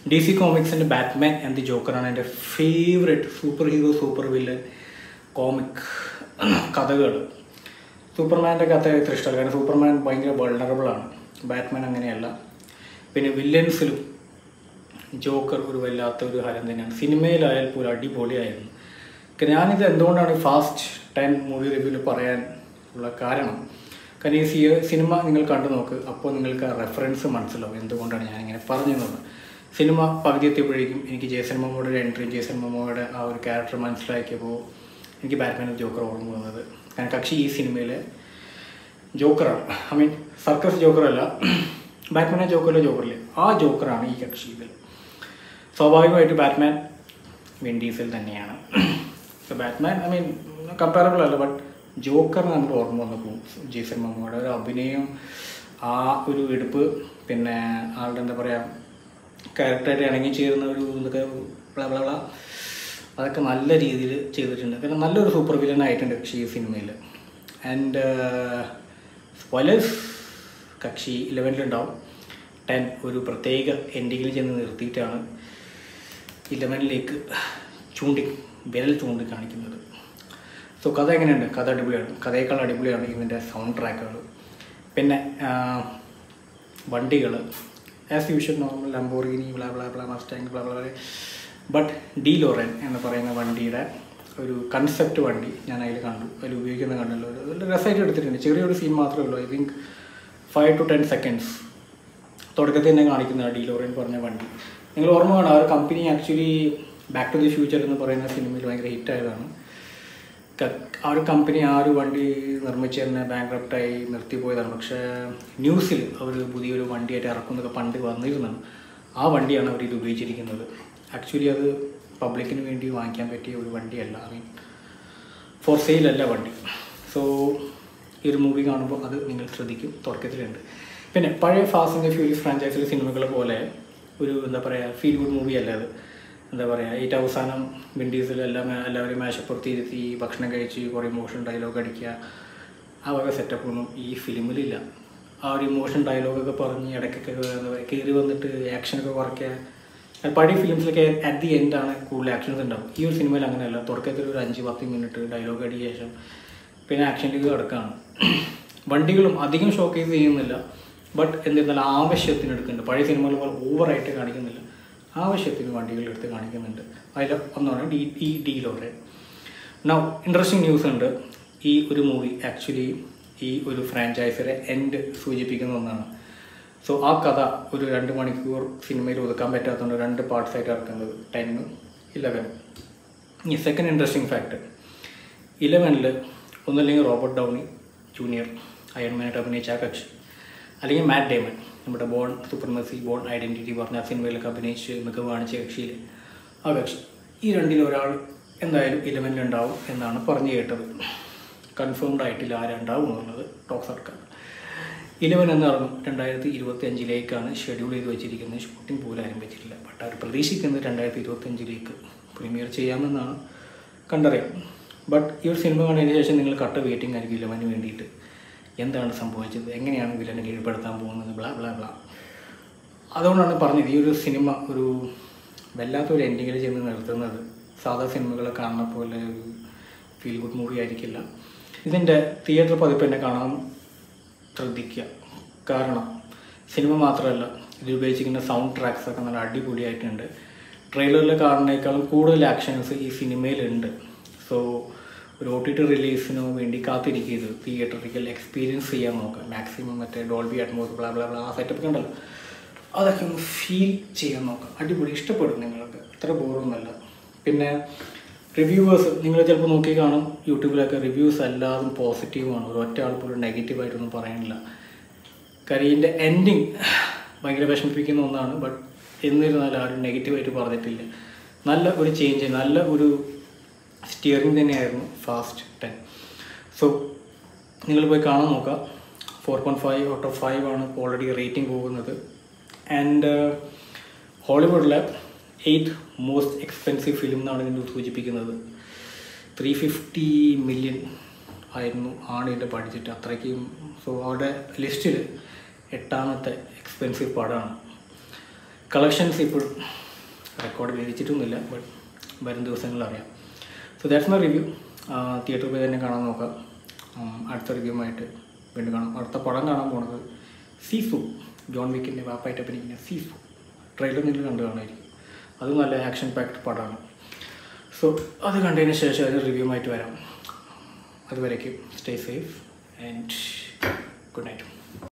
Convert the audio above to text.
D C കോമിക്സിൻ്റെ Batman and the ജോക്കറാണ് എൻ്റെ favourite super hero super villain comic കഥകൾ സൂപ്പർമാൻ്റെ കഥ ഇത്ര ഇഷ്ടമല്ല കാരണം സൂപ്പർമാൻ ഭയങ്കര വൾണറബിൾ ആണ് ബാറ്റ്മാൻ അങ്ങനെയല്ല പിന്നെ വില്ലൻസിലും ജോക്കർ ഒരു വല്ലാത്ത ഒരു ഹരം തന്നെയാണ് സിനിമയിലായാൽ പോലും അടിപൊളിയായിരുന്നു ഒക്കെ ഞാനിത് എന്തുകൊണ്ടാണ് ഫാസ്റ്റ് ടെൻ മൂവി റിവ്യൂവിൽ പറയാൻ ഉള്ള കാരണം കാരണം ഈ സി- സിനിമ നിങ്ങൾ കണ്ടു നോക്ക് അപ്പോൾ നിങ്ങൾക്ക് ആ റെഫറൻസ് മനസ്സിലാവും എന്തുകൊണ്ടാണ് ഞാനിങ്ങനെ പറഞ്ഞത് സിനിമ പകുതി എത്തിയപ്പോഴേക്കും എനിക്ക് ജേസൺ മമ്മോയുടെ ഒരു എൻട്രി ജേസൺ മമ്മോയുടെ ആ ഒരു ക്യാരക്ടർ മനസ്സിലാക്കിയപ്പോൾ എനിക്ക് ബാറ്റ്മാൻ ജോക്കർ ഓർമ്മ വന്നത് കാരണം കക്ഷി ഈ സിനിമയിലെ ജോക്കറാണ് ഐ മീൻ സർക്കസ് ജോക്കറല്ല ബാറ്റ്മാനെ ജോക്കറിലെ ജോക്കറില്ലേ ആ ജോക്കറാണ് ഈ കക്ഷി ഇതിൽ സ്വാഭാവികമായിട്ട് ബാറ്റ്മാൻ വിൻ ഡീസൽ തന്നെയാണ് so Batman I mean comparable അല്ല ബട്ട് ജോക്കർ നമുക്ക് ഓർമ്മ വന്നപ്പോൾ ജേസൺ മമ്മയുടെ ഒരു അഭിനയം ആ ഒരു എടുപ്പ് പിന്നെ ആളുടെ എന്താ പറയുക ക്യാരക്ടറായിട്ട് ഇണങ്ങി ചേരുന്ന ഒരു ഇതൊക്കെ ബ്ലാ ബ്ലാ ബ്ലാ അതൊക്കെ നല്ല രീതിയിൽ ചെയ്തിട്ടുണ്ട് കാരണം നല്ലൊരു സൂപ്പർ വില്ലൻ ആയിട്ടുണ്ട് കക്ഷി ഈ സിനിമയിൽ ആൻഡ് സ്പോയിലേഴ്സ് കക്ഷി ഇലവനിലുണ്ടാവും ടെൻ ഒരു പ്രത്യേക എൻഡിങ്ങിൽ ചെന്ന് നിർത്തിയിട്ടാണ് ഇലവനിലേക്ക് ചൂണ്ടി വിരൽ ചൂണ്ടി കാണിക്കുന്നത് സോ കഥ എങ്ങനെയുണ്ട് കഥ അടിപൊളിയാണ് കഥയേക്കാൾ അടിപൊളിയാണ് ഇതിൻ്റെ സൗണ്ട് ട്രാക്കുകൾ പിന്നെ വണ്ടികൾ as usual normal Lamborghini blah blah blah Mustang blah blah but DeLorean എന്ന് പറയുന്ന വണ്ടിയുടെ ഒരു കൺസെപ്റ്റ് വണ്ടി ഞാൻ അതിൽ കണ്ടു അതിൽ ഉപയോഗിക്കുന്ന കണ്ടല്ലോ ഒരു നല്ല രസമായിട്ട് എടുത്തിട്ടുണ്ട് ചെറിയൊരു സീൻ മാത്രമേ ഉള്ളൂ I think five to ten seconds തുടക്കത്തിൽ തന്നെ കാണിക്കുന്ന ഡി ലോറൻ പറഞ്ഞ വണ്ടി നിങ്ങൾ ഓർമ്മ കാണാം ആ ഒരു company actually back to the future എന്ന് പറയുന്ന സിനിമയിൽ ഭയങ്കര ഹിറ്റായതാണ് ക- ആ ഒരു കമ്പനി ആ ഒരു വണ്ടി നിർമ്മിച്ച് തന്നെ ബാങ്ക്രപ്റ്റായി നിർത്തിപ്പോയതാണ് പക്ഷേ ന്യൂസിൽ അവർ പുതിയൊരു വണ്ടിയായിട്ട് ഇറക്കുന്നതൊക്കെ പണ്ട് വന്നിരുന്നതാണ് ആ വണ്ടിയാണ് അവർ ഇത് ഉപയോഗിച്ചിരിക്കുന്നത് ആക്ച്വലി അത് പബ്ലിക്കിന് വേണ്ടി വാങ്ങിക്കാൻ പറ്റിയ ഒരു വണ്ടിയല്ല ഐ മീൻ ഫോർ സെയിൽ അല്ല വണ്ടി സോ ഈ ഒരു മൂവി കാണുമ്പോൾ അത് നിങ്ങൾ ശ്രദ്ധിക്കും തുടക്കത്തിലുണ്ട് പിന്നെ പഴയ ഫാസ്റ്റ് ആൻഡ് ഫ്യൂരിയസ് ഫ്രാഞ്ചൈസിലെ സിനിമകൾ പോലെ ഒരു എന്താ പറയുക ഫീൽ ഗുഡ് മൂവി അല്ല അത് എന്താ പറയുക ഏറ്റവും അവസാനം വിൻഡീസിൽ എല്ലാം എല്ലാവരും മേശപ്പുറത്തിരുത്തി ഭക്ഷണം കഴിച്ച് കുറേ ഇമോഷൻ ഡയലോഗ് അടിക്കുക ആ വക സെറ്റപ്പൊന്നും ഈ ഫിലിമിലില്ല ആ ഒരു ഇമോഷൻ ഡയലോഗൊക്കെ പറഞ്ഞ് ഇടയ്ക്കൊക്കെ എന്താ പറയുക കയറി വന്നിട്ട് ആക്ഷനൊക്കെ കുറയ്ക്കുക അത് പഴയ ഫിലിംസിലൊക്കെ അറ്റ് ദി എൻഡാണ് കൂടുതൽ ആക്ഷൻസ് ഉണ്ടാവും ഈ ഒരു സിനിമയിൽ അങ്ങനെയല്ല തുടക്കത്തിൽ ഒരു അഞ്ച് പത്ത് മിനിറ്റ് ഡയലോഗ് അടിയ ശേഷം പിന്നെ ആക്ഷനിലേക്ക് കിടക്കുകയാണ് വണ്ടികളും അധികം ഷോക്കേസ് ചെയ്യുന്നില്ല ബട്ട് എന്നിരുന്നാലും ആവശ്യത്തിന് എടുക്കുന്നുണ്ട് പഴയ സിനിമകൾ പോലെ ഓവറായിട്ട് കാണിക്കുന്നില്ല ആവശ്യത്തിന് വണ്ടികൾ എടുത്ത് കാണിക്കുന്നുണ്ട് അതിൽ ഒന്നാണ് ഡി ഈ ഡീലോറെ നൗ ഇൻട്രസ്റ്റിംഗ് ന്യൂസ് ഉണ്ട് ഈ ഒരു മൂവി ആക്ച്വലി ഈ ഒരു ഫ്രാഞ്ചൈസിയുടെ എൻഡ് സൂചിപ്പിക്കുന്ന ഒന്നാണ് സോ ആ കഥ ഒരു രണ്ട് മണിക്കൂർ സിനിമയിൽ ഒതുക്കാൻ പറ്റാത്തതുകൊണ്ട് രണ്ട് പാർട്സ് ആയിട്ട് ഇറക്കുന്നത് ടെന്നും ഇലവനും ഈ സെക്കൻഡ് ഇൻട്രസ്റ്റിംഗ് ഫാക്ട് ഇലവനിൽ ഒന്നല്ലെങ്കിൽ റോബർട്ട് ഡൗണി ജൂനിയർ അയൺമാനായിട്ട് അഭിനയിച്ച ആ കക്ഷി അല്ലെങ്കിൽ മാറ്റ് ഡേമൻ നമ്മുടെ ബോൺ സൂപ്പർമസി ബോൺ ഐഡൻറ്റിറ്റി പറഞ്ഞ ആ സിനിമയിലൊക്കെ അഭിനയിച്ച് മികവ് കാണിച്ച കക്ഷിയിൽ ആ കക്ഷി ഈ രണ്ടിൽ ഒരാൾ എന്തായാലും ഇലവനിലുണ്ടാവും എന്നാണ് പറഞ്ഞു കേട്ടത് കൺഫേംഡ് ആയിട്ടില്ല ആരുണ്ടാവും എന്നുള്ളത് ടോക്ക് സർക്കാർ ഇലവൻ എന്ന് പറഞ്ഞു രണ്ടായിരത്തി ഇരുപത്തി അഞ്ചിലേക്കാണ് ഷെഡ്യൂൾ ചെയ്ത് വെച്ചിരിക്കുന്നത് ഷൂട്ടിംഗ് പോലും ആരംഭിച്ചിട്ടില്ല ബട്ട് അവർ പ്രതീക്ഷിക്കുന്നത് രണ്ടായിരത്തി ഇരുപത്തി അഞ്ചിലേക്ക് പ്രീമിയർ ചെയ്യാമെന്നാണ് കണ്ടറിയാം ബട്ട് ഈ ഒരു സിനിമ കണ്ടതിന് ശേഷം നിങ്ങൾ കട്ട വെയിറ്റിംഗ് ആയിരിക്കും ഇലവന് വേണ്ടിയിട്ട് എന്താണ് സംഭവിച്ചത് എങ്ങനെയാണ് വില്ലനെ കീഴ്പ്പെടുത്താൻ പോകുന്നത് ബ്ലാ ബ്ലാ ബ്ലാ അതുകൊണ്ടാണ് പറഞ്ഞത് ഈ ഒരു സിനിമ ഒരു വല്ലാത്തൊരു എൻഡിങ്ങിൽ ചെന്ന് നിർത്തുന്നത് സാധാ സിനിമകളെ കാണുന്ന പോലെ ഒരു ഫീൽ ഗുഡ് മൂവി ആയിരിക്കില്ല ഇതിൻ്റെ തിയേറ്റർ പതിപ്പ് തന്നെ കാണാൻ ശ്രദ്ധിക്കുക കാരണം സിനിമ മാത്രമല്ല ഇതിൽ ഉപയോഗിച്ചിരിക്കുന്ന സൗണ്ട് ട്രാക്സ് ഒക്കെ നല്ല അടിപൊളിയായിട്ടുണ്ട് ട്രെയിലറിൽ കാണുന്നതിനേക്കാളും കൂടുതൽ ആക്ഷൻസ് ഈ സിനിമയിലുണ്ട് സോ ഒരു ഒ ടി ടി റിലീസിന് വേണ്ടി കാത്തിരിക്കരുത് തിയേറ്ററിക്കൽ എക്സ്പീരിയൻസ് ചെയ്യാൻ നോക്കുക മാക്സിമം മറ്റേ Dolby Atmos blah blah blah ആ സെറ്റപ്പ് ഉണ്ടല്ലോ അതൊക്കെ ഒന്ന് ഫീൽ ചെയ്യാൻ നോക്കാം അടിപൊളി ഇഷ്ടപ്പെടും നിങ്ങൾക്ക് അത്ര ബോറൊന്നുമല്ല പിന്നെ റിവ്യൂവേഴ്സ് നിങ്ങൾ ചിലപ്പോൾ നോക്കി കാണും യൂട്യൂബിലൊക്കെ റിവ്യൂസ് എല്ലാതും പോസിറ്റീവാണ് ഒരു ഒറ്റ ആൾ പോലും നെഗറ്റീവായിട്ടൊന്നും പറയാനില്ല കാര്യം ഇതിൻ്റെ എൻഡിങ് ഭയങ്കര വിഷമിപ്പിക്കുന്ന ഒന്നാണ് ബട്ട് എന്നിരുന്നാലും ആരും നെഗറ്റീവായിട്ട് പറഞ്ഞിട്ടില്ല നല്ല ഒരു ചേഞ്ച് നല്ല ഒരു സ്റ്റിയറിംഗ് തന്നെയായിരുന്നു ഫാസ്റ്റ് ടെൻ സോ നിങ്ങൾ പോയി കാണാൻ നോക്കുക four point five out of five ആണ് ഓൾറെഡി റേറ്റിംഗ് പോകുന്നത് ആൻഡ് ഹോളിവുഡിലെ എയ്ത്ത് മോസ്റ്റ് എക്സ്പെൻസീവ് ഫിലിം എന്നാണ് ഇതിൻ്റെ സൂചിപ്പിക്കുന്നത് ത്രീ ഫിഫ്റ്റി മില്യൺ ആയിരുന്നു ആണ് ഇതിൻ്റെ ബഡ്ജറ്റ് അത്രയ്ക്കും സോ അവരുടെ ലിസ്റ്റിൽ എട്ടാമത്തെ എക്സ്പെൻസീവ് പടമാണ് കളക്ഷൻസ് ഇപ്പോഴും റെക്കോർഡ് വിധിച്ചിട്ടൊന്നുമില്ല ബട്ട് വരും ദിവസങ്ങളിൽ അറിയാം സോ ദാറ്റ്സ് മൈ റിവ്യൂ തിയേറ്ററിൽ പോയി തന്നെ കാണാൻ നോക്കാം ഉം, അടുത്ത റിവ്യൂമായിട്ട് വീണ്ടും കാണാം അടുത്ത പടം കാണാൻ പോണത് സീഫു ജോൺ വിക്കിൻ്റെ വാപ്പായിട്ട് അഭിനയിക്കുന്ന സീഫു ട്രെയിലർ നിങ്ങൾ കണ്ടു കാണുമായിരിക്കും അതും നല്ല ആക്ഷൻ പാക്ഡ് പടമാണ് സോ അത് കണ്ടതിന് ശേഷം അതിന് റിവ്യൂമായിട്ട് വരാം അതുവരേക്കും stay safe and good night